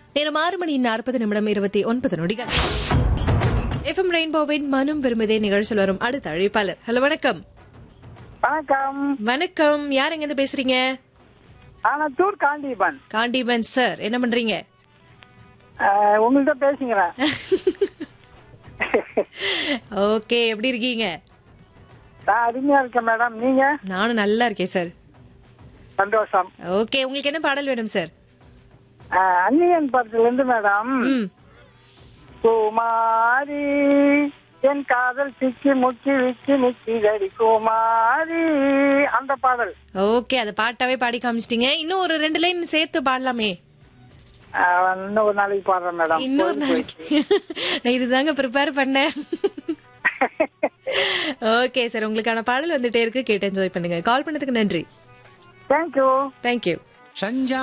நேரம் ஆறு மணி நாற்பது நிமிடம் இருபத்தி ஒன்பது நொடிகள் எஃப்எம் ரெயின்போவின் மனம் விரும்புதே நிகழ்ச்சியில் வரும் அடுத்த அழைப்பாளர் ஹலோ வணக்கம் வணக்கம் வணக்கம் யார் எங்க இருந்து பேசுறீங்க ஆனத்தூர் காண்டீபன் காண்டிபன் சார் என்ன பண்றீங்க அஹ், உங்கள்ட்ட பேசுகிறேன் ஓகே எப்படி இருக்கீங்க நான் அருமையா இருக்கேன் மேடம் நீங்க நானும் நல்லா இருக்கேன் சார் சந்தோஷம் ஓகே உங்களுக்கு என்ன பாடல் வேணும் சார் அஹ், அந்நியன் படத்துல இருந்து மேடம் ம் குமாரி என் காதல் சிக்கி முக்கி விக்கி நிக்கிதடி குமாரி அந்த பாடல் ஓகே அதை பாட்டாவே பாடி காமிச்சிட்டீங்க இன்னும் ஒரு ரெண்டு லைன் சேர்த்து பாடலாமே அஹ், இன்னும் ஒரு நாளைக்கு பாடுறேன் மேடம் இன்னொரு நாளைக்கு நான் இதுதாங்க ப்ரிப்பேர் பண்ணேன் ஓகே சார் உங்களுக்கான பாடல் வந்துட்டே இருக்கு கேட்டு என்ஜாய் பண்ணுங்க கால் பண்ணதுக்கு நன்றி தேங்க்யூ தேங்க்யூ சஞ்சா